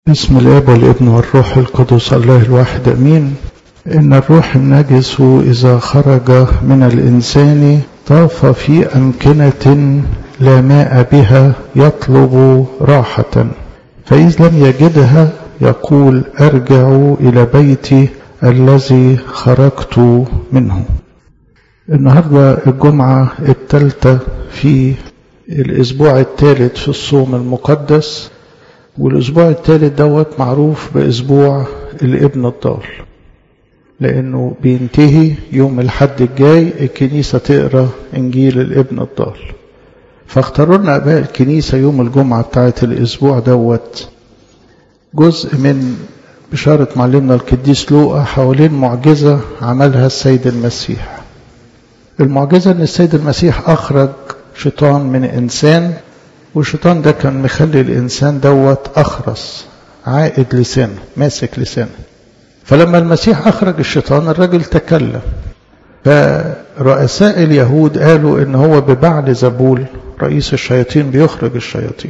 بسم الاب والابن والروح القدس الله الواحد امين ان الروح النجس اذا خرج من الانسان طاف في امكنه لا ماء بها يطلب راحه فاذ لم يجدها يقول ارجع الى بيتي الذي خرجت منه النهارده الجمعه الثالثه في الاسبوع الثالث في الصوم المقدس والأسبوع الثالث دوت معروف بأسبوع الابن الضال لأنه بينتهي يوم الحد الجاي الكنيسة تقرأ إنجيل الابن الضال فاختاروا لنا أباء الكنيسة يوم الجمعة بتاعت الأسبوع دوت جزء من بشارة معلمنا القديس لوقا حوالين معجزة عملها السيد المسيح المعجزة أن السيد المسيح أخرج شيطان من إنسان والشيطان ده كان مخلي الإنسان دوت أخرس عائد لسانه ماسك لسانه فلما المسيح أخرج الشيطان الرجل تكلم فرؤساء اليهود قالوا إن هو ببعل زبول رئيس الشياطين بيخرج الشياطين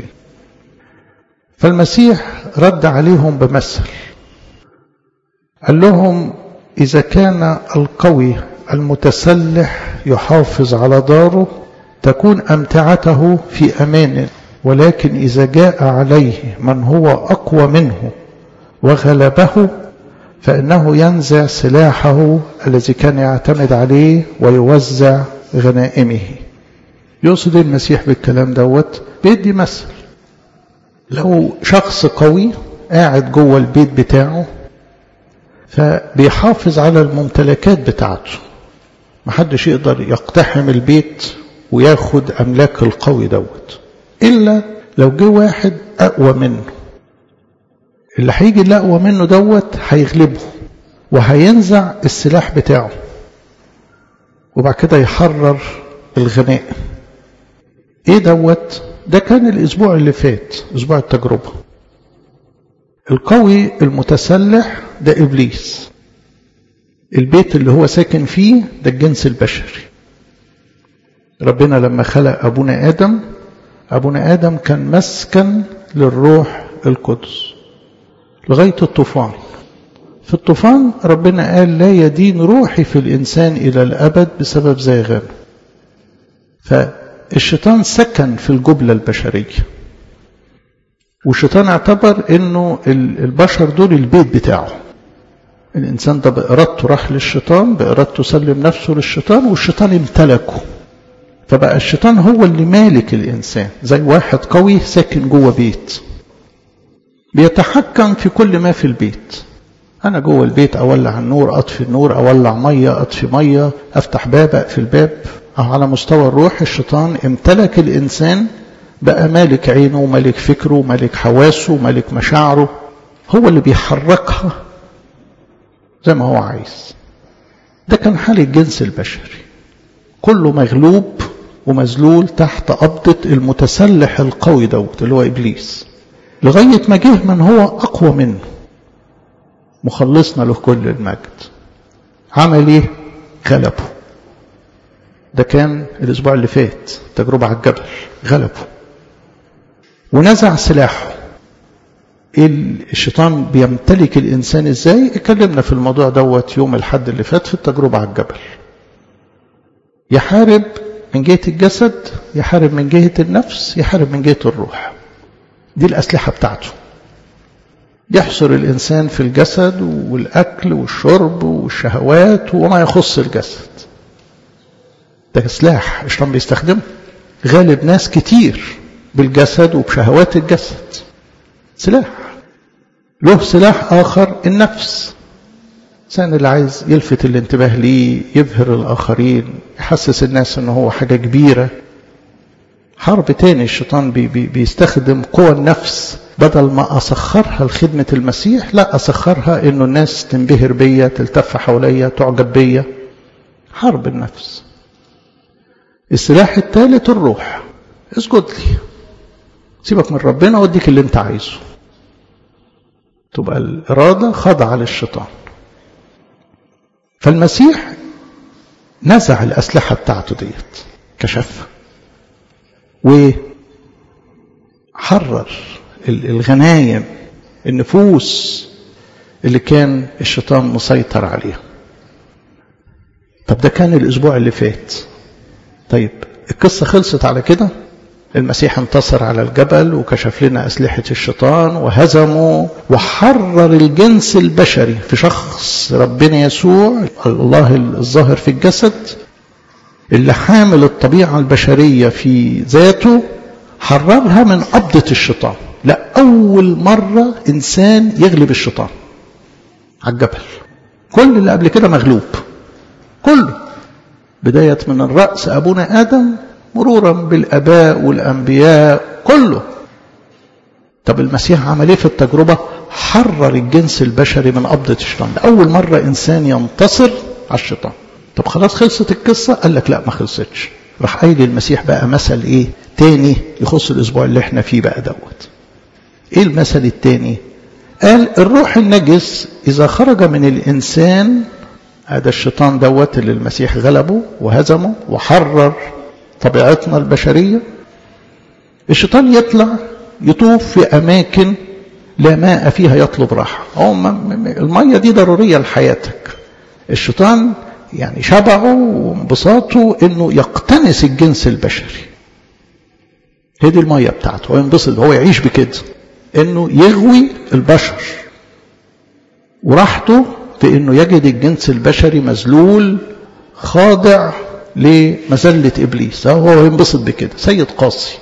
فالمسيح رد عليهم بمثل قال لهم إذا كان القوي المتسلح يحافظ على داره تكون أمتعته في أمان ولكن إذا جاء عليه من هو أقوى منه وغلبه فإنه ينزع سلاحه الذي كان يعتمد عليه ويوزع غنائمه يقصد المسيح بالكلام دوت بيدي مثل لو شخص قوي قاعد جوه البيت بتاعه فبيحافظ على الممتلكات بتاعته محدش يقدر يقتحم البيت وياخد أملاك القوي دوت إلا لو جه واحد أقوى منه اللي هيجي اللي أقوى منه دوت هيغلبه وهينزع السلاح بتاعه وبعد كده يحرر الغنائم ايه دوت ده كان الاسبوع اللي فات اسبوع التجربه القوي المتسلح ده ابليس البيت اللي هو ساكن فيه ده الجنس البشري ربنا لما خلق أبونا آدم أبونا آدم كان مسكن للروح القدس لغاية الطوفان في الطوفان ربنا قال لا يدين روحي في الإنسان إلى الأبد بسبب زيغانه فالشيطان سكن في الجبلة البشرية والشيطان اعتبر انه البشر دول البيت بتاعه الانسان ده بارادته راح للشيطان بارادته سلم نفسه للشيطان والشيطان امتلكه فبقى الشيطان هو اللي مالك الإنسان زي واحد قوي ساكن جوه بيت بيتحكم في كل ما في البيت أنا جوه البيت أولع النور أطفي النور أولع مية أطفي مية أفتح باب أقفل باب أو على مستوى الروح الشيطان امتلك الإنسان بقى مالك عينه مالك فكره مالك حواسه مالك مشاعره هو اللي بيحركها زي ما هو عايز ده كان حال الجنس البشري كله مغلوب ومذلول تحت قبضة المتسلح القوي دوت اللي هو إبليس لغاية ما جه من هو أقوى منه مخلصنا له كل المجد عمل ايه غلبه ده كان الأسبوع اللي فات تجربة على الجبل غلبه ونزع سلاحه إيه الشيطان بيمتلك الإنسان إزاي اتكلمنا في الموضوع دوت يوم الحد اللي فات في التجربة على الجبل يحارب من جهة الجسد يحارب من جهة النفس يحارب من جهة الروح دي الأسلحة بتاعته يحصر الإنسان في الجسد والأكل والشرب والشهوات وما يخص الجسد ده سلاح الشيطان بيستخدمه غالب ناس كتير بالجسد وبشهوات الجسد سلاح له سلاح آخر النفس الإنسان اللي عايز يلفت الانتباه ليه يبهر الآخرين يحسس الناس أنه هو حاجة كبيرة حرب تاني الشيطان بي بي بيستخدم قوى النفس بدل ما أسخرها لخدمة المسيح لا أسخرها أنه الناس تنبهر بيا تلتف حواليا تعجب بيا حرب النفس السلاح الثالث الروح اسجد لي سيبك من ربنا واديك اللي انت عايزه تبقى الإرادة خاضعة للشيطان فالمسيح نزع الأسلحة بتاعته ديت كشفها وحرر الغنايم النفوس اللي كان الشيطان مسيطر عليها طب ده كان الأسبوع اللي فات طيب القصة خلصت على كده المسيح انتصر على الجبل وكشف لنا أسلحة الشيطان وهزمه وحرر الجنس البشري في شخص ربنا يسوع الله الظاهر في الجسد اللي حامل الطبيعة البشرية في ذاته حررها من قبضة الشيطان لا أول مرة إنسان يغلب الشيطان على الجبل كل اللي قبل كده مغلوب كله بداية من الرأس أبونا آدم مرورا بالآباء والأنبياء كله طب المسيح عمل ايه في التجربة حرر الجنس البشري من قبضة الشيطان أول مرة إنسان ينتصر على الشيطان طب خلاص خلصت القصة قال لك لا ما خلصتش راح قايل المسيح بقى مثل ايه تاني يخص الأسبوع اللي احنا فيه بقى دوت ايه المثل التاني قال الروح النجس إذا خرج من الإنسان هذا الشيطان دوت اللي المسيح غلبه وهزمه وحرر طبيعتنا البشرية الشيطان يطلع يطوف في أماكن لا ماء فيها يطلب راحة أو المية دي ضرورية لحياتك الشيطان يعني شبعه وانبساطه انه يقتنس الجنس البشري هي دي المية بتاعته هو ينبسط هو يعيش بكده انه يغوي البشر وراحته في انه يجد الجنس البشري مذلول خاضع لمذلة ابليس هو ينبسط بكده سيد قاسي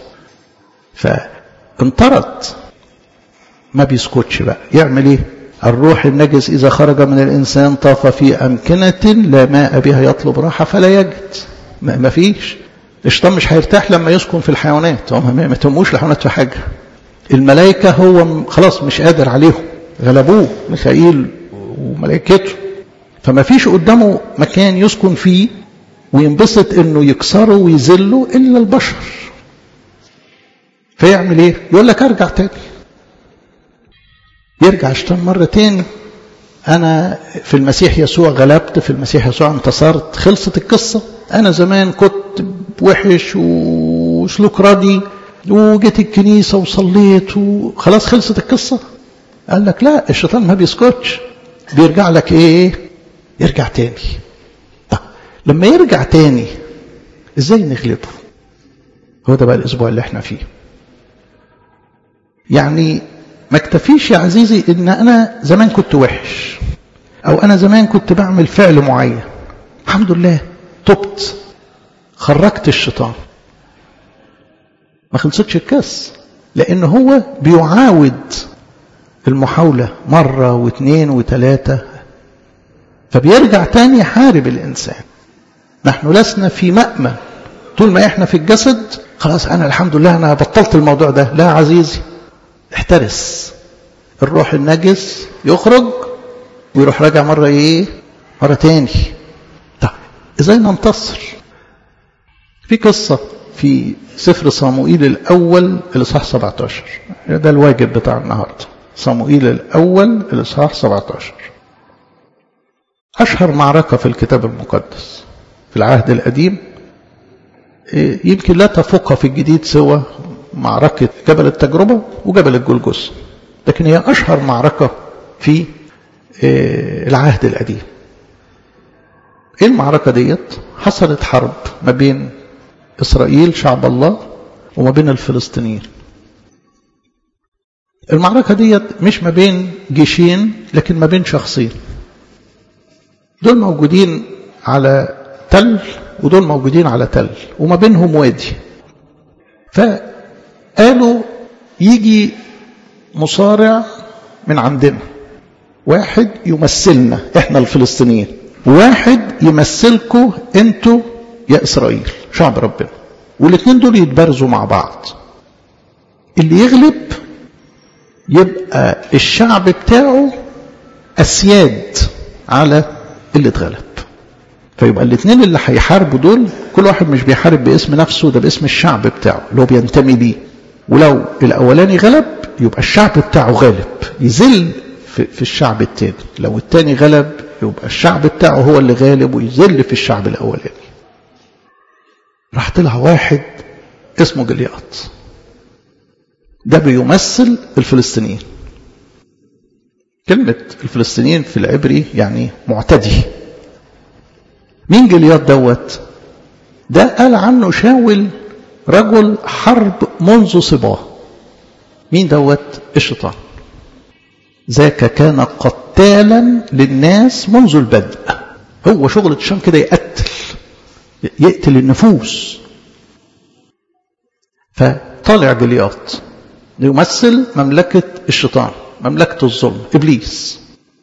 فانطرد ما بيسكتش بقى يعمل ايه الروح النجس إذا خرج من الإنسان طاف في أمكنة لا ماء بها يطلب راحة فلا يجد ما فيش الشيطان مش هيرتاح لما يسكن في الحيوانات هم ما تهموش الحيوانات في حاجة الملائكة هو خلاص مش قادر عليهم غلبوه ميخائيل وملائكته فما فيش قدامه مكان يسكن فيه وينبسط انه يكسره ويذله الا البشر فيعمل ايه يقول لك ارجع تاني يرجع الشيطان مرة تاني أنا في المسيح يسوع غلبت في المسيح يسوع انتصرت خلصت القصة أنا زمان كنت وحش وسلوك ردي وجيت الكنيسة وصليت وخلاص خلصت القصة قال لك لا الشيطان ما بيسكتش بيرجع لك ايه يرجع تاني طب لما يرجع تاني ازاي نغلبه هو ده بقى الاسبوع اللي احنا فيه يعني ما اكتفيش يا عزيزي ان انا زمان كنت وحش او انا زمان كنت بعمل فعل معين الحمد لله تبت خرجت الشيطان ما خلصتش الكاس لان هو بيعاود المحاولة مرة واثنين وثلاثة فبيرجع تاني يحارب الإنسان نحن لسنا في مأمن طول ما احنا في الجسد خلاص أنا الحمد لله أنا بطلت الموضوع ده لا عزيزي احترس الروح النجس يخرج ويروح راجع مرة ايه مرة تاني طيب ازاي ننتصر في قصة في سفر صموئيل الأول الإصحاح 17 ده الواجب بتاع النهاردة صموئيل الأول الإصحاح 17 أشهر معركة في الكتاب المقدس في العهد القديم يمكن لا تفوقها في الجديد سوى معركة جبل التجربة وجبل الجلجث لكن هي أشهر معركة في العهد القديم ايه المعركة ديت حصلت حرب ما بين إسرائيل شعب الله وما بين الفلسطينيين المعركة ديت مش ما بين جيشين لكن ما بين شخصين دول موجودين على تل ودول موجودين على تل وما بينهم وادي فقالوا يجي مصارع من عندنا واحد يمثلنا احنا الفلسطينيين واحد يمثلكم انتوا يا اسرائيل شعب ربنا والاثنين دول يتبارزوا مع بعض اللي يغلب يبقى الشعب بتاعه اسياد على اللي اتغلب فيبقى الاثنين اللي هيحاربوا دول كل واحد مش بيحارب باسم نفسه ده باسم الشعب بتاعه اللي هو بينتمي ليه ولو الاولاني غلب يبقى الشعب بتاعه غالب يذل في, في الشعب التاني لو التاني غلب يبقى الشعب بتاعه هو اللي غالب ويذل في الشعب الاولاني راح طلع واحد اسمه جلياط ده بيمثل الفلسطينيين كلمة الفلسطينيين في العبري يعني معتدي مين جليات دوت ده قال عنه شاول رجل حرب منذ صباه مين دوت الشيطان ذاك كان قتالا للناس منذ البدء هو شغلة الشام كده يقتل يقتل النفوس فطالع جليات يمثل مملكة الشيطان مملكة الظلم إبليس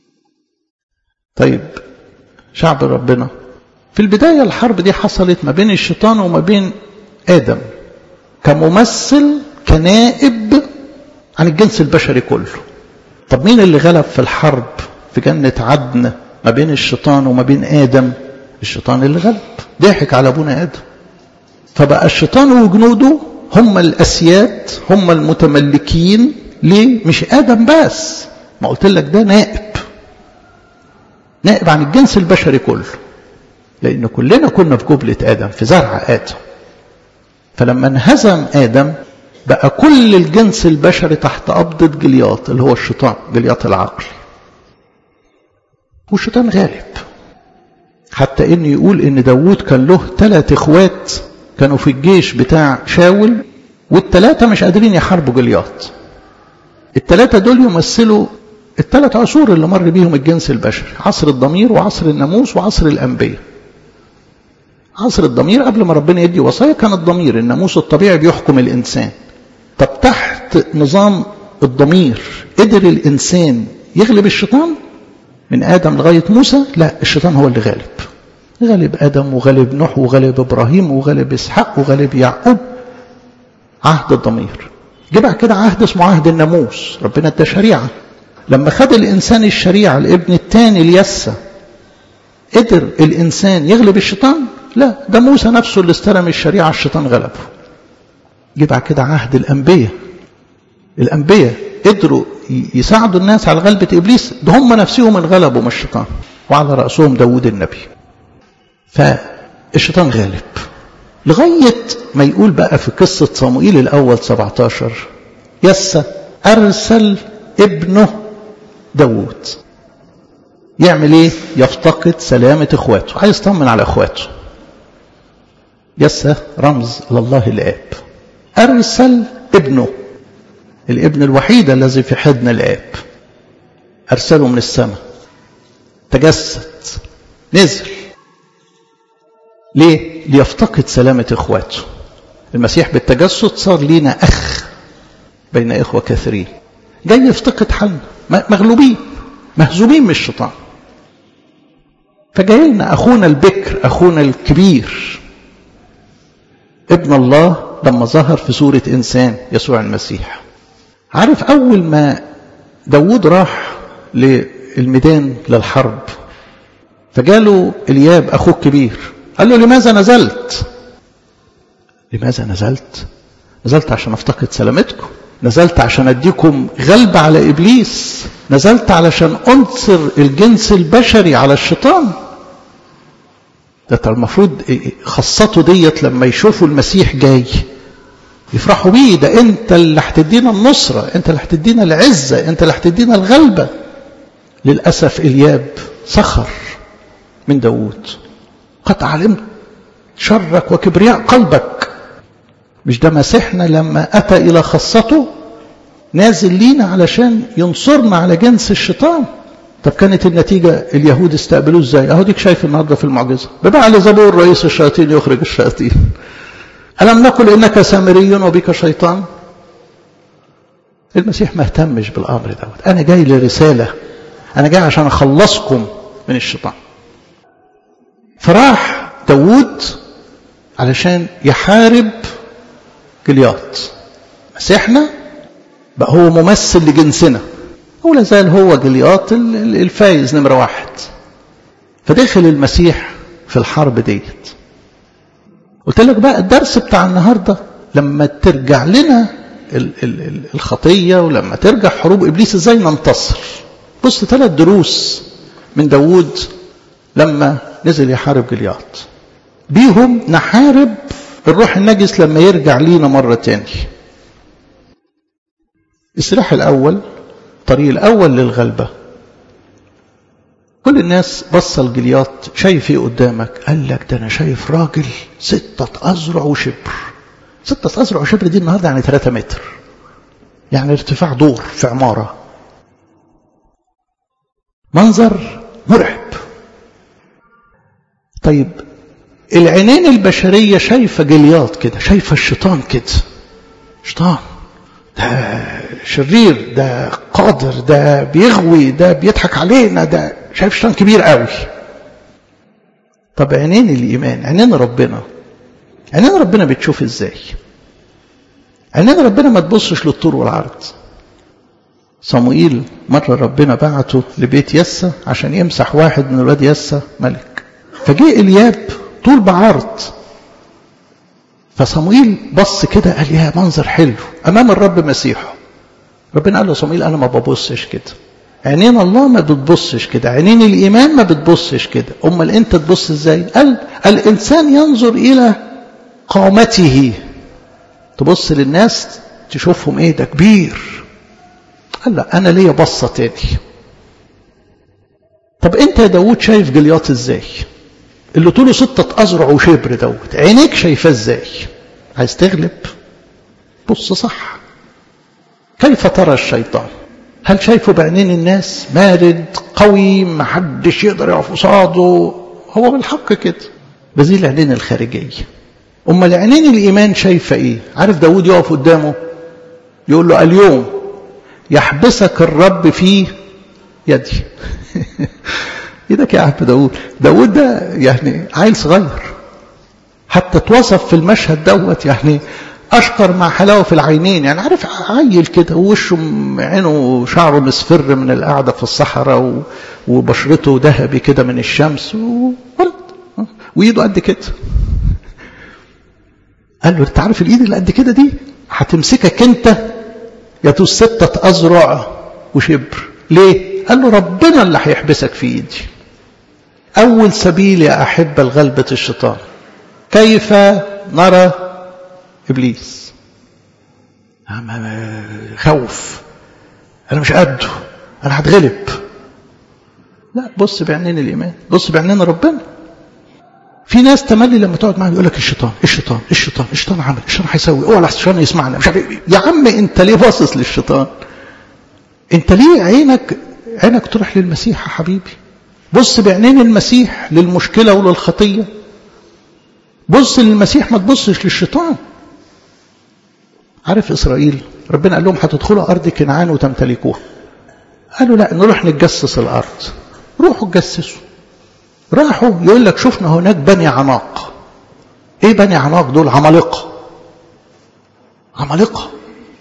طيب شعب ربنا في البداية الحرب دي حصلت ما بين الشيطان وما بين آدم كممثل كنائب عن الجنس البشري كله طب مين اللي غلب في الحرب في جنة عدن ما بين الشيطان وما بين آدم الشيطان اللي غلب ضحك على أبونا آدم فبقى الشيطان وجنوده هم الأسياد هم المتملكين ليه مش آدم بس ما قلت لك ده نائب نائب عن الجنس البشري كله لأن كلنا كنا في جبلة آدم في زرع آدم فلما انهزم آدم بقى كل الجنس البشري تحت قبضة جلياط اللي هو الشيطان جلياط العقل والشيطان غالب حتى ان يقول ان داوود كان له ثلاث اخوات كانوا في الجيش بتاع شاول والثلاثة مش قادرين يحاربوا جلياط الثلاثة دول يمثلوا الثلاث عصور اللي مر بيهم الجنس البشري عصر الضمير وعصر الناموس وعصر الأنبياء عصر الضمير قبل ما ربنا يدي وصايا كان الضمير الناموس الطبيعي بيحكم الإنسان طب تحت نظام الضمير قدر الإنسان يغلب الشيطان من آدم لغاية موسى لا الشيطان هو اللي غالب غالب آدم وغالب نوح وغالب إبراهيم وغالب إسحاق وغالب يعقوب عهد الضمير جه بعد كده عهد اسمه عهد الناموس ربنا ادى شريعة لما خد الإنسان الشريعة الابن الثاني اليسة قدر الإنسان يغلب الشيطان لا ده موسى نفسه اللي استلم الشريعة الشيطان غلبه جه بعد كده عهد الأنبياء الأنبياء قدروا يساعدوا الناس على غلبة إبليس ده هم نفسهم انغلبوا من الشيطان وعلى رأسهم داود النبي فالشيطان غالب لغاية ما يقول بقى في قصة صموئيل الأول 17 يسى أرسل ابنه داود يعمل ايه يفتقد سلامة اخواته عايز يطمن على اخواته يسى رمز لله الاب ارسل ابنه الابن الوحيد الذي في حضن الاب ارسله من السماء تجسد نزل ليه ليفتقد سلامة اخواته المسيح بالتجسد صار لينا اخ بين اخوة كثيرين جاي يفتقد حالنا مغلوبين مهزومين من الشيطان فجاي لنا اخونا البكر اخونا الكبير ابن الله لما ظهر في صورة انسان يسوع المسيح عارف اول ما داود راح للميدان للحرب فجاله الياب اخوه الكبير قال له لماذا نزلت لماذا نزلت نزلت عشان افتقد سلامتكم نزلت عشان اديكم غلبة على ابليس نزلت علشان انصر الجنس البشري على الشيطان ده المفروض خاصته ديت لما يشوفوا المسيح جاي يفرحوا بيه ده انت اللي هتدينا النصرة انت اللي هتدينا العزة انت اللي هتدينا الغلبة للأسف الياب سخر من داود قد علمت شرك وكبرياء قلبك مش ده مسيحنا لما أتى إلى خاصته نازل لينا علشان ينصرنا على جنس الشيطان طب كانت النتيجة اليهود استقبلوه ازاي اهو ديك شايف النهاردة في المعجزة ببعل زبور رئيس الشياطين يخرج الشياطين ألم نقل إنك سامري وبك شيطان المسيح ما اهتمش بالأمر دوت أنا جاي لرسالة أنا جاي عشان أخلصكم من الشيطان فراح داوود علشان يحارب جلياط مسيحنا بقى هو ممثل لجنسنا ولا زال هو جلياط الفايز نمرة واحد فدخل المسيح في الحرب ديت قلت لك بقى الدرس بتاع النهاردة لما ترجع لنا الخطية ولما ترجع حروب إبليس ازاي ننتصر بص ثلاث دروس من داوود لما نزل يحارب جلياط بيهم نحارب الروح النجس لما يرجع لينا مرة تاني السلاح الأول الطريق الأول للغلبة كل الناس بصة لجلياط شايف ايه قدامك قال لك ده انا شايف راجل ستة أذرع وشبر ستة أذرع وشبر دي النهاردة يعني 3 متر يعني ارتفاع دور في عمارة منظر مرعب طيب العينين البشرية شايفة جلياط كده شايفة الشيطان كده شيطان ده شرير ده قادر ده بيغوي ده بيضحك علينا ده شايف شيطان كبير قوي طب عينين الإيمان عينين ربنا عينين ربنا بتشوف ازاي عينين ربنا ما تبصش للطول والعرض صموئيل مرة ربنا بعته لبيت يسى عشان يمسح واحد من ولاد يسى ملك فجاء الياب طول بعرض فصموئيل بص كده قال يا منظر حلو امام الرب مسيحه ربنا قال له صموئيل انا ما ببصش كده عينين الله ما بتبصش كده عينين الايمان ما بتبصش كده امال انت تبص ازاي قال الانسان ينظر الى قامته تبص للناس تشوفهم ايه ده كبير قال لا انا ليا بصه تاني طب انت يا داوود شايف جلياط ازاي اللي طوله ستة أذرع وشبر دوت عينيك شايفاه ازاي عايز تغلب بص صح كيف ترى الشيطان هل شايفه بعينين الناس مارد قوي محدش يقدر يقف قصاده هو بالحق كده بس دي العينين الخارجية أما العينين الإيمان شايفة إيه عارف داود يقف قدامه يقول له اليوم يحبسك الرب في يدي ايدك يا عم داود داود ده يعني عيل صغير حتى توصف في المشهد دوت يعني اشقر مع حلاوه في العينين يعني عارف عيل كده ووشه عينه شعره مصفر من القعده في الصحراء وبشرته ذهبي كده من الشمس وولد وايده قد كده قال له انت عارف الايد اللي قد كده دي هتمسكك انت يا ستة أذرع وشبر ليه؟ قال له ربنا اللي هيحبسك في ايدي أول سبيل يا أحبة لغلبة الشيطان كيف نرى إبليس خوف أنا مش قده أنا هتغلب لا بص بعينين الإيمان بص بعينين ربنا في ناس تملي لما تقعد معاه يقول لك الشيطان الشيطان الشيطان الشيطان عمل الشيطان هيسوي اوعى الشيطان يسمعنا مش عارف يا عم انت ليه باصص للشيطان انت ليه عينك عينك تروح للمسيح يا حبيبي بص بعينين المسيح للمشكلة وللخطية بص للمسيح ما تبصش للشيطان عارف إسرائيل ربنا قال لهم هتدخلوا أرض كنعان وتمتلكوها قالوا لا نروح نتجسس الأرض روحوا تجسسوا راحوا يقول لك شفنا هناك بني عناق ايه بني عناق دول عمالقة عمالقة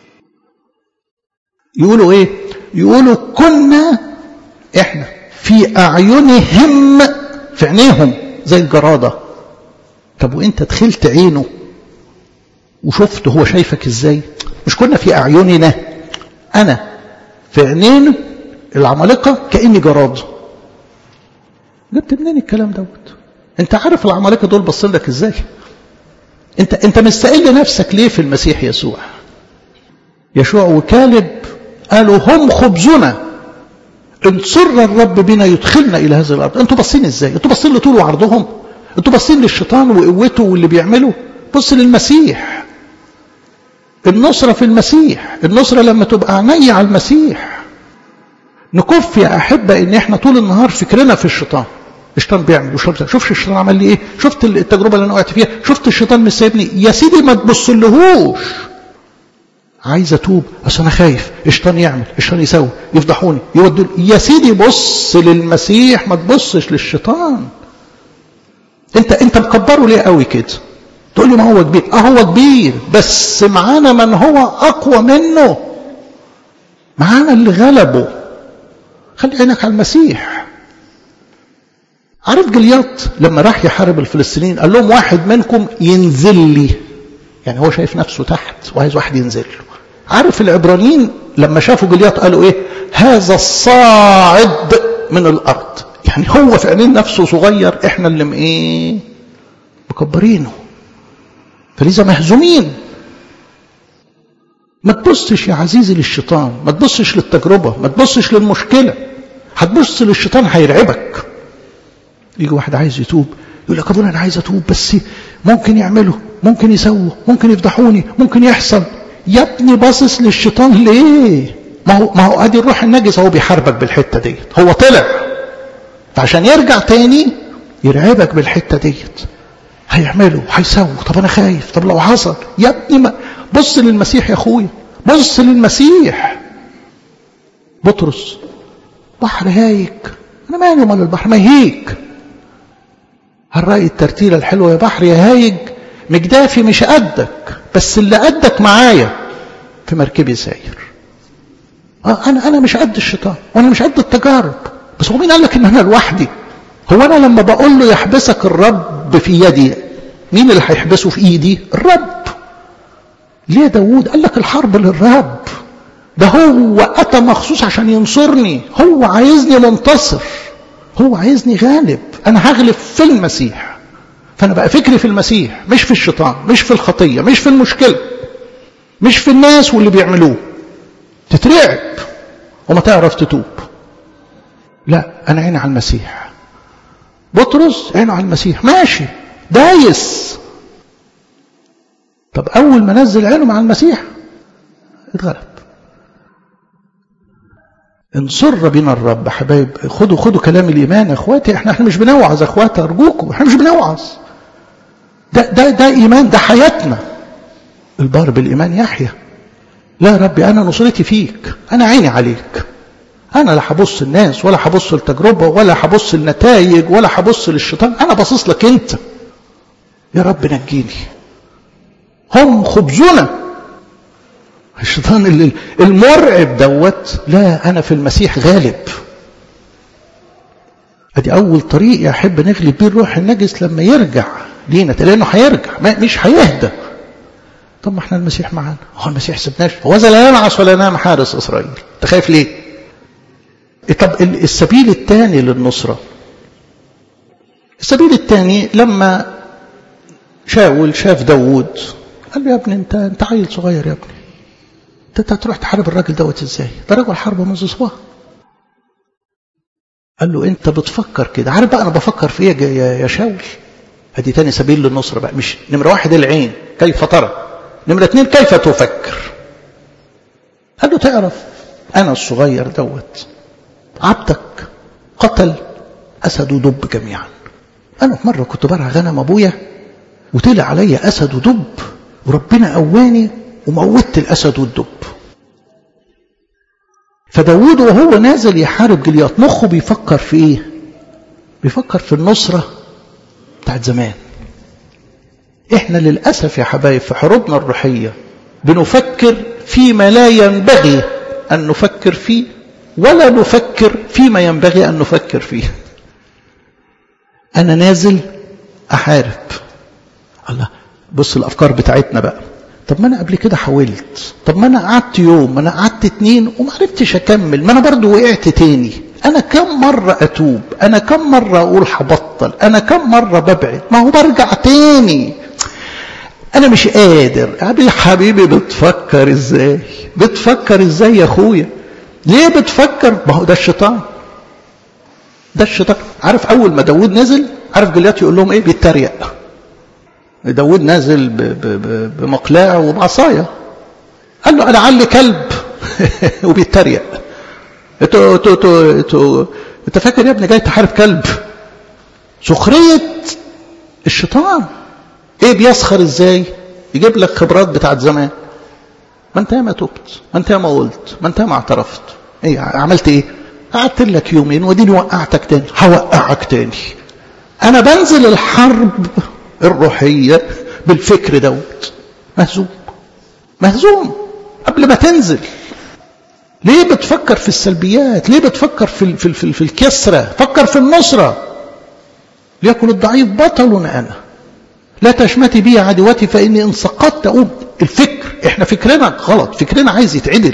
يقولوا ايه يقولوا كنا احنا في اعينهم في عينيهم زي الجرادة طب وانت دخلت عينه وشفت هو شايفك ازاي مش كنا في اعيننا انا في عينين العمالقة كأني جراد جبت منين الكلام دوت انت عارف العمالقة دول بصين لك ازاي انت انت مستقل نفسك ليه في المسيح يسوع يشوع وكالب قالوا هم خبزنا ان سر الرب بنا يدخلنا الى هذه الارض انتوا باصين ازاي انتوا باصين لطول وعرضهم انتوا باصين للشيطان وقوته واللي بيعمله بص للمسيح النصرة في المسيح النصرة لما تبقى عيني على المسيح نكف يا أحبة إن إحنا طول النهار فكرنا في الشيطان الشيطان بيعمل وشوف شوف الشيطان عمل لي إيه شفت التجربة اللي أنا وقعت فيها شفت الشيطان مش سايبني يا سيدي ما تبصلهوش عايز اتوب اصل انا خايف الشيطان يعمل الشيطان يسوي يفضحوني يودوا يا سيدي بص للمسيح ما تبصش للشيطان انت انت مكبره ليه قوي كده تقول لي ما هو كبير اه هو كبير بس معانا من هو اقوى منه معانا اللي غلبه خلي عينك على المسيح عارف جلياط لما راح يحارب الفلسطينيين قال لهم واحد منكم ينزل لي يعني هو شايف نفسه تحت وعايز واحد ينزل له عارف العبرانيين لما شافوا جلياط قالوا ايه هذا الصاعد من الارض يعني هو في عينين نفسه صغير احنا اللي ايه مكبرينه فلذا مهزومين ما تبصش يا عزيزي للشيطان ما تبصش للتجربة ما تبصش للمشكلة هتبص للشيطان هيرعبك يجي واحد عايز يتوب يقول لك ابونا انا عايز اتوب بس ممكن يعملوا ممكن يسووا ممكن يفضحوني ممكن يحصل يا ابني باصص للشيطان ليه ما هو ما هو ادي الروح النجس هو بيحاربك بالحته ديت هو طلع فعشان يرجع تاني يرعبك بالحته ديت هيعملوا هيسووا طب انا خايف طب لو حصل يا ابني ما بص للمسيح يا اخويا بص للمسيح بطرس بحر هايج انا مالي مال البحر ما يهيك هالرأي الترتيلة الحلوة يا بحر يا هايج مجدافي مش قدك بس اللي قدك معايا في مركبي ساير آه انا انا مش قد الشيطان وانا مش قد التجارب بس هو مين قال لك ان انا لوحدي هو انا لما بقول له يحبسك الرب في يدي مين اللي هيحبسه في ايدي الرب ليه داوود قال لك الحرب للرب ده هو اتى مخصوص عشان ينصرني هو عايزني منتصر هو عايزني غالب انا هغلب في المسيح فانا بقى فكري في المسيح مش في الشيطان مش في الخطيه مش في المشكله مش في الناس واللي بيعملوه تترعب وما تعرف تتوب لا انا عيني على المسيح بطرس عينه على المسيح ماشي دايس طب اول ما نزل عينه مع المسيح اتغلب انصر بنا الرب حبايب خدوا خدوا كلام الايمان يا اخواتي احنا احنا مش بنوعظ اخواتي ارجوكم احنا مش بنوعظ ده ده ده ايمان ده حياتنا البار بالايمان يحيى لا يا ربي انا نصرتي فيك انا عيني عليك انا لا هبص الناس ولا هبص التجربه ولا هبص النتائج ولا هبص للشيطان انا باصص لك انت يا رب نجيني هم خبزنا الشيطان المرعب دوت لا انا في المسيح غالب ادي اول طريق يحب نغلب بيه الروح النجس لما يرجع لينا لانه هيرجع مش هيهدى طب ما احنا المسيح معانا هو المسيح سبناش هو لا ينعس ولا ينام حارس اسرائيل انت خايف ليه طب السبيل الثاني للنصره السبيل الثاني لما شاول شاف داوود قال له يا ابني انت انت عيل صغير يا ابني انت هتروح تحارب الراجل دوت ازاي ده راجل حرب منذ صباح قال له انت بتفكر كده عارف بقى انا بفكر في ايه يا شاول ادي تاني سبيل للنصرة بقى مش نمرة واحد العين كيف ترى نمرة اتنين كيف تفكر قال له تعرف انا الصغير دوت عبدك قتل اسد ودب جميعا انا في مرة كنت برع غنم ابويا وطلع عليا اسد ودب وربنا قواني وموتت الأسد والدب فداود وهو نازل يحارب جليات مخه بيفكر في ايه بيفكر في النصرة بتاعت زمان احنا للأسف يا حبايب في حروبنا الروحية بنفكر فيما لا ينبغي أن نفكر فيه ولا نفكر فيما ينبغي أن نفكر فيه أنا نازل أحارب الله بص الأفكار بتاعتنا بقى طب ما انا قبل كده حاولت طب ما انا قعدت يوم ما انا قعدت اتنين وما عرفتش اكمل ما انا برضو وقعت تاني انا كم مرة اتوب انا كم مرة اقول هبطل انا كم مرة ببعد ما هو برجع تاني انا مش قادر يا حبيبي بتفكر ازاي بتفكر ازاي يا اخويا ليه بتفكر ما هو ده الشيطان ده الشيطان عارف اول ما داود نزل عارف جليات يقول لهم ايه بيتريق داود نازل بمقلاع وبعصاية قال له لعل كلب وبيتريق انتوا انتوا انتوا انتوا انت فاكر يا ابني جاي تحارب كلب سخرية الشيطان ايه بيسخر ازاي يجيب لك خبرات بتاعت زمان ما انت ما تبت ما انت ما قلت ما انت ما اعترفت ايه عملت ايه قعدت لك يومين وديني وقعتك تاني هوقعك تاني انا بنزل الحرب الروحية بالفكر دوت مهزوم مهزوم قبل ما تنزل ليه بتفكر في السلبيات ليه بتفكر في في في, في الكسرة فكر في النصرة ليكن الضعيف بطل أنا لا تشمتي بي عدوتي فإني إن سقطت أقوم الفكر إحنا فكرنا غلط فكرنا عايز يتعدل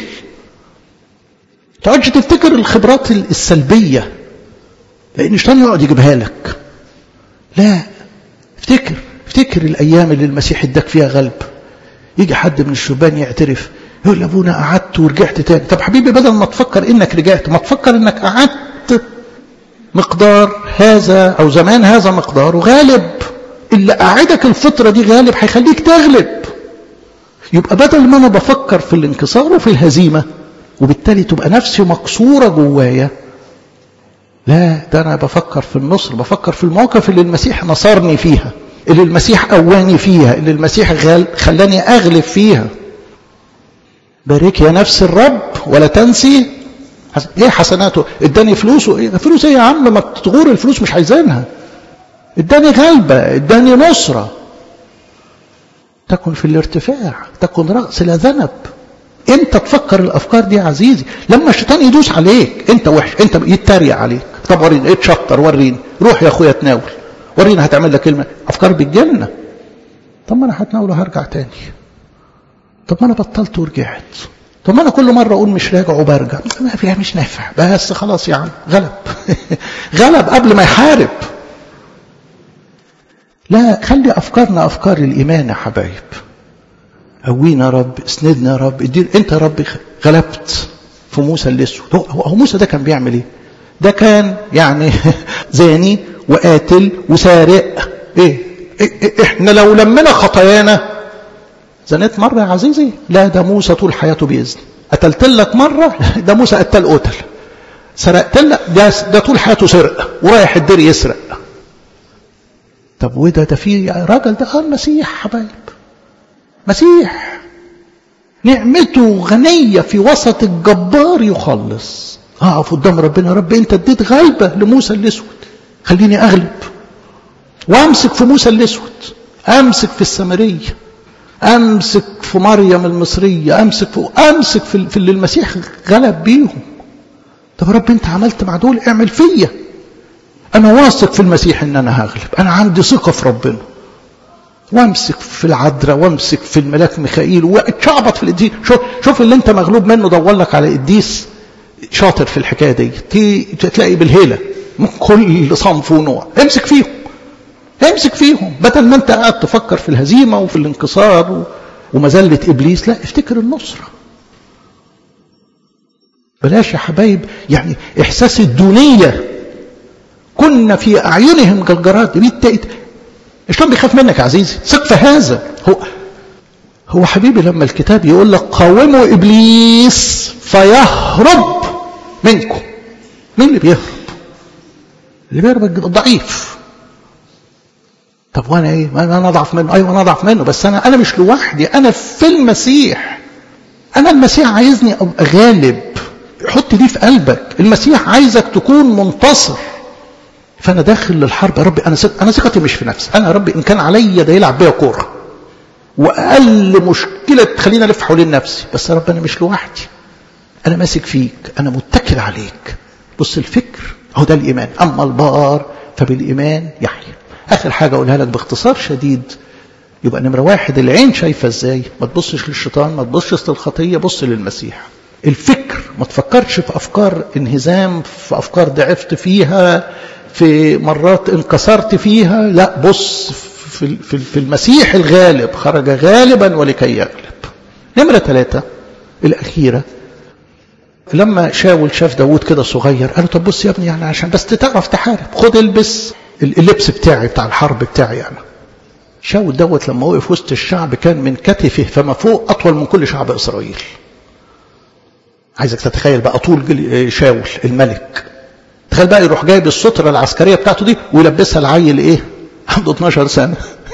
تقعدش تفتكر الخبرات السلبية لأن الشيطان يقعد يجيبها لك لا افتكر افتكر الايام اللي المسيح اداك فيها غلب يجي حد من الشبان يعترف يقول ابونا قعدت ورجعت تاني طب حبيبي بدل ما تفكر انك رجعت ما تفكر انك قعدت مقدار هذا أو زمان هذا مقدار غالب اللي قاعدك الفترة دي غالب هيخليك تغلب يبقى بدل ما أنا بفكر في الانكسار وفي الهزيمة وبالتالي تبقى نفسي مكسورة جوايا لا ده أنا بفكر في النصر بفكر في المواقف اللي المسيح نصرني فيها اللي المسيح قواني فيها اللي المسيح غال خلاني أغلب فيها بارك يا نفس الرب ولا تنسي ايه حسناته اداني فلوس ايه فلوس ايه يا عم ما تغور الفلوس مش عايزينها اداني غلبة اداني نصرة تكن في الارتفاع تكن رأس لا ذنب انت تفكر الافكار دي يا عزيزي لما الشيطان يدوس عليك انت وحش انت يتريق عليك طب وريني اتشطر وريني روح يا اخويا تناول وريني هتعمل لك كلمه افكار بالجنه طب ما انا هتناول وهرجع تاني طب ما انا بطلت ورجعت طب ما انا كل مره اقول مش راجع وبرجع ما فيها مش نافع بس خلاص يا عم غلب غلب قبل ما يحارب لا خلي افكارنا افكار الايمان يا حبايب قوينا يا رب اسندنا يا رب ادينا انت يا رب غلبت في موسى الاسود هو, هو موسى ده كان بيعمل ايه ده كان يعني زاني وقاتل وسارق ايه, إيه احنا لو لمنا خطايانا زنيت مرة يا عزيزي لا ده موسى طول حياته بإذن قتلت لك مرة ده موسى قتل قتل سرقت لك ده, ده طول حياته سرقة ورايح الدير يسرق طب وده ده في راجل ده اه المسيح حبايب مسيح نعمته غنية في وسط الجبار يخلص اقف قدام ربنا يا رب انت اديت غلبة لموسى الاسود خليني اغلب وامسك في موسى الاسود امسك في السامريه امسك في مريم المصريه امسك في امسك في, في اللي المسيح غلب بيهم طب رب انت عملت مع دول اعمل فيا انا واثق في المسيح ان انا هغلب انا عندي ثقه في ربنا وامسك في العذراء وامسك في الملاك ميخائيل واتشعبط في القديس شوف شوف اللي انت مغلوب منه دور لك على قديس شاطر في الحكايه دي تلاقي بالهيله من كل صنف ونوع امسك فيهم امسك فيهم بدل ما انت قاعد تفكر في الهزيمة وفي الانكسار ومذلة إبليس لا افتكر النصرة بلاش يا حبايب يعني إحساس الدونية كنا في أعينهم جلجرات الشيطان بيخاف منك يا عزيزي ثق في هذا هو هو حبيبي لما الكتاب يقول لك قاوموا إبليس فيهرب منكم مين اللي بيهرب اللي بيهرب الضعيف طب وانا ايه انا اضعف منه ايوه انا اضعف منه بس انا انا مش لوحدي انا في المسيح انا المسيح عايزني ابقى غالب حط دي في قلبك المسيح عايزك تكون منتصر فانا داخل للحرب يا رب انا ثق انا ثقتي مش في نفسي انا يا رب ان كان عليا ده يلعب بيا كوره واقل مشكله تخليني الف حوالين نفسي بس يا رب انا مش لوحدي انا ماسك فيك انا متكل عليك بص الفكر هو ده الايمان اما البار فبالايمان يحيى اخر حاجه اقولها لك باختصار شديد يبقى نمره واحد العين شايفه ازاي ما تبصش للشيطان ما تبصش للخطيه بص للمسيح الفكر ما تفكرش في افكار انهزام في افكار ضعفت فيها في مرات انكسرت فيها لا بص في في المسيح الغالب خرج غالبا ولكي يغلب نمره ثلاثه الاخيره لما شاول شاف داوود كده صغير قال له طب بص يا ابني يعني عشان بس تعرف تحارب خد البس اللبس بتاعي بتاع الحرب بتاعي انا شاول دوت لما وقف وسط الشعب كان من كتفه فما فوق اطول من كل شعب اسرائيل عايزك تتخيل بقى طول شاول الملك تخيل بقى يروح جايب الستره العسكريه بتاعته دي ويلبسها العيل ايه عنده 12 سنه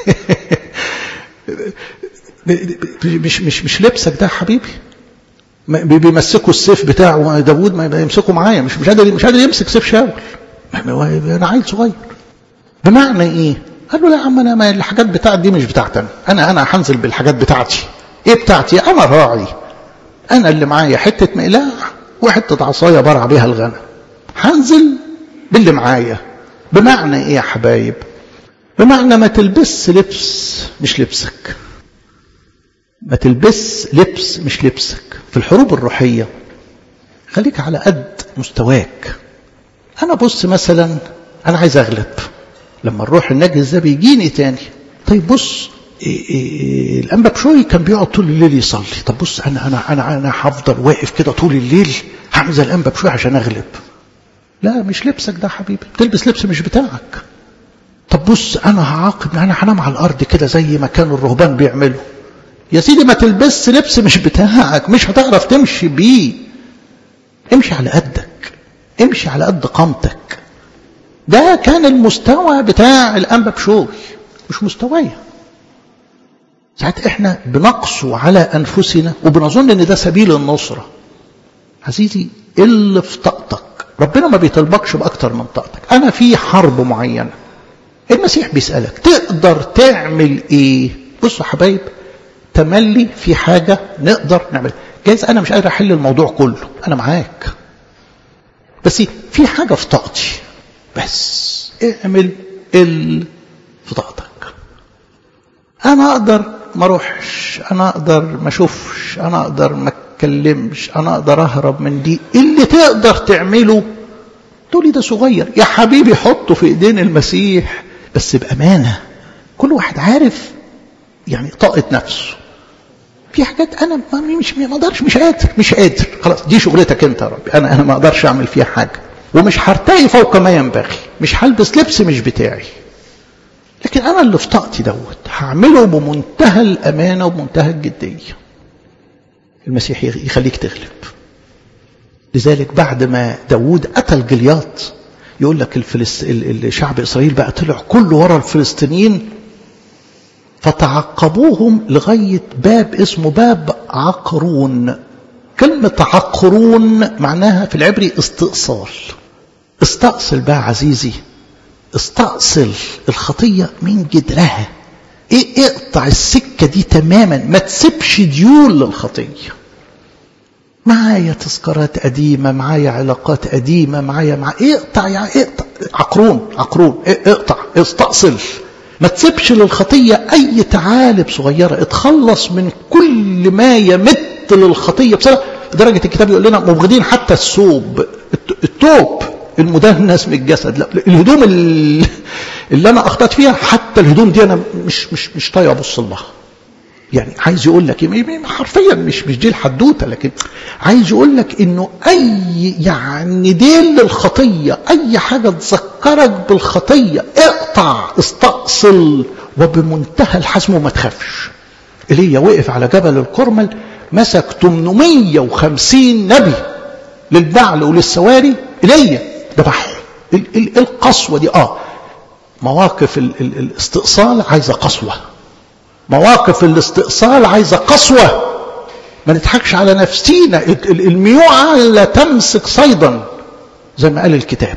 مش مش مش لبسك ده حبيبي بيمسكوا السيف بتاعه داوود ما يمسكه معايا مش مش قادر مش قادر يمسك سيف شاول انا عيل صغير بمعنى ايه قال له لا يا عم انا ما الحاجات بتاعتي دي مش بتاعتي انا انا انا هنزل بالحاجات بتاعتي ايه بتاعتي انا راعي انا اللي معايا حته مقلاع وحته عصايه برع بيها الغنم هنزل باللي معايا بمعنى ايه يا حبايب بمعنى ما تلبس لبس مش لبسك ما تلبس لبس مش لبسك في الحروب الروحيه خليك على قد مستواك انا بص مثلا انا عايز اغلب لما الروح النجس ده بيجيني تاني طيب بص إيه إيه الانبا بشوي كان بيقعد طول الليل يصلي طب بص انا انا انا انا هفضل واقف كده طول الليل هعمل زي الانبا بشوي عشان اغلب لا مش لبسك ده حبيبي بتلبس لبس مش بتاعك طب بص انا هعاقب انا هنام على الارض كده زي ما كانوا الرهبان بيعملوا يا سيدي ما تلبس لبس مش بتاعك مش هتعرف تمشي بيه امشي على قدك امشي على قد قامتك ده كان المستوى بتاع الانبا بشوي مش مستوايا ساعات احنا بنقسو على انفسنا وبنظن ان ده سبيل النصره عزيزي اللي في طاقتك ربنا ما بيطلبكش باكتر من طاقتك انا في حرب معينه المسيح بيسالك تقدر تعمل ايه بصوا حبايب تملي في حاجه نقدر نعملها جايز انا مش قادر احل الموضوع كله انا معاك بس في حاجه في طاقتي بس اعمل اللي في طاقتك انا اقدر ما اروحش انا اقدر ما اشوفش انا اقدر ما اتكلمش انا اقدر اهرب من دي اللي تقدر تعمله تقولي ده صغير يا حبيبي حطه في ايدين المسيح بس بامانه كل واحد عارف يعني طاقه نفسه في حاجات انا مش ما اقدرش مش قادر مش قادر خلاص دي شغلتك انت يا ربي انا انا ما اقدرش اعمل فيها حاجه ومش هرتقي فوق ما ينبغي مش هلبس لبس مش بتاعي لكن انا اللي في طاقتي دوت هعمله بمنتهى الامانه وبمنتهى الجديه المسيح يخليك تغلب لذلك بعد ما داوود قتل جلياط يقول لك الفلس... الشعب اسرائيل بقى طلع كله ورا الفلسطينيين فتعقبوهم لغايه باب اسمه باب عقرون كلمه عقرون معناها في العبري استئصال استأصل بقى عزيزي استأصل الخطية من جدرها ايه اقطع السكة دي تماما ما تسيبش ديول للخطية معايا تذكارات قديمة معايا علاقات قديمة معايا مع اقطع يا اقطع عقرون عقرون اقطع استأصل ما تسيبش للخطية أي تعالب صغيرة اتخلص من كل ما يمت للخطية بسبب درجة الكتاب يقول لنا مبغضين حتى الثوب التوب المدنس من الجسد لا الهدوم اللي انا اخطأت فيها حتى الهدوم دي انا مش مش مش طايق ابص لها يعني عايز يقول لك حرفيا مش مش دي الحدوته لكن عايز يقول لك انه اي يعني ديل للخطيه اي حاجه تذكرك بالخطيه اقطع استأصل وبمنتهى الحزم وما تخافش ايليا وقف على جبل الكرمل مسك 850 نبي للبعل وللسواري ايليا ذبحهم القسوه دي اه مواقف ال ال الاستئصال عايزه قسوه مواقف الاستئصال عايزه قسوه ما نضحكش على نفسينا الميوعه لا تمسك صيدا زي ما قال الكتاب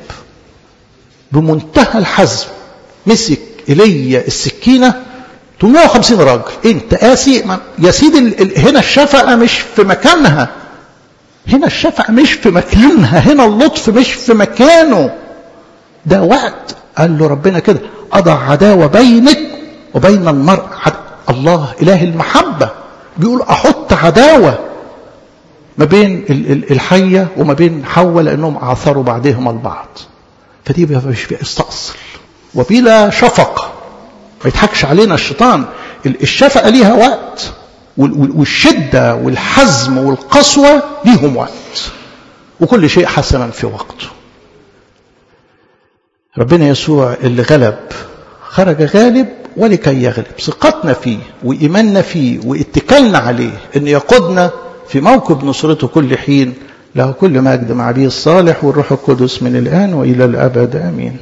بمنتهى الحزم مسك ايليا السكينه 850 راجل انت قاسي يا سيدي هنا الشفقه مش في مكانها هنا الشفقه مش في مكانها هنا اللطف مش في مكانه ده وقت قال له ربنا كده اضع عداوه بينك وبين المرء الله اله المحبه بيقول احط عداوه ما بين الحيه وما بين حواء لانهم اعثروا بعضهم البعض فدي مش فيها استأصل وبلا شفقه ما يضحكش علينا الشيطان الشفقه ليها وقت والشده والحزم والقسوه ليهم وقت وكل شيء حسنا في وقته ربنا يسوع اللي غلب خرج غالب ولكي يغلب ثقتنا فيه وإيماننا فيه واتكالنا عليه أن يقودنا في موكب نصرته كل حين له كل مجد مع أبيه الصالح والروح القدس من الآن وإلى الأبد آمين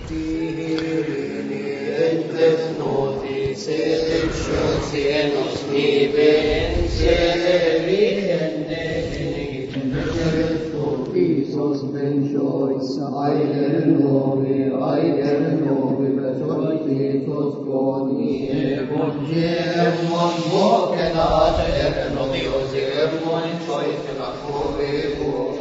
Mon boken at er no dios er mon choice na ko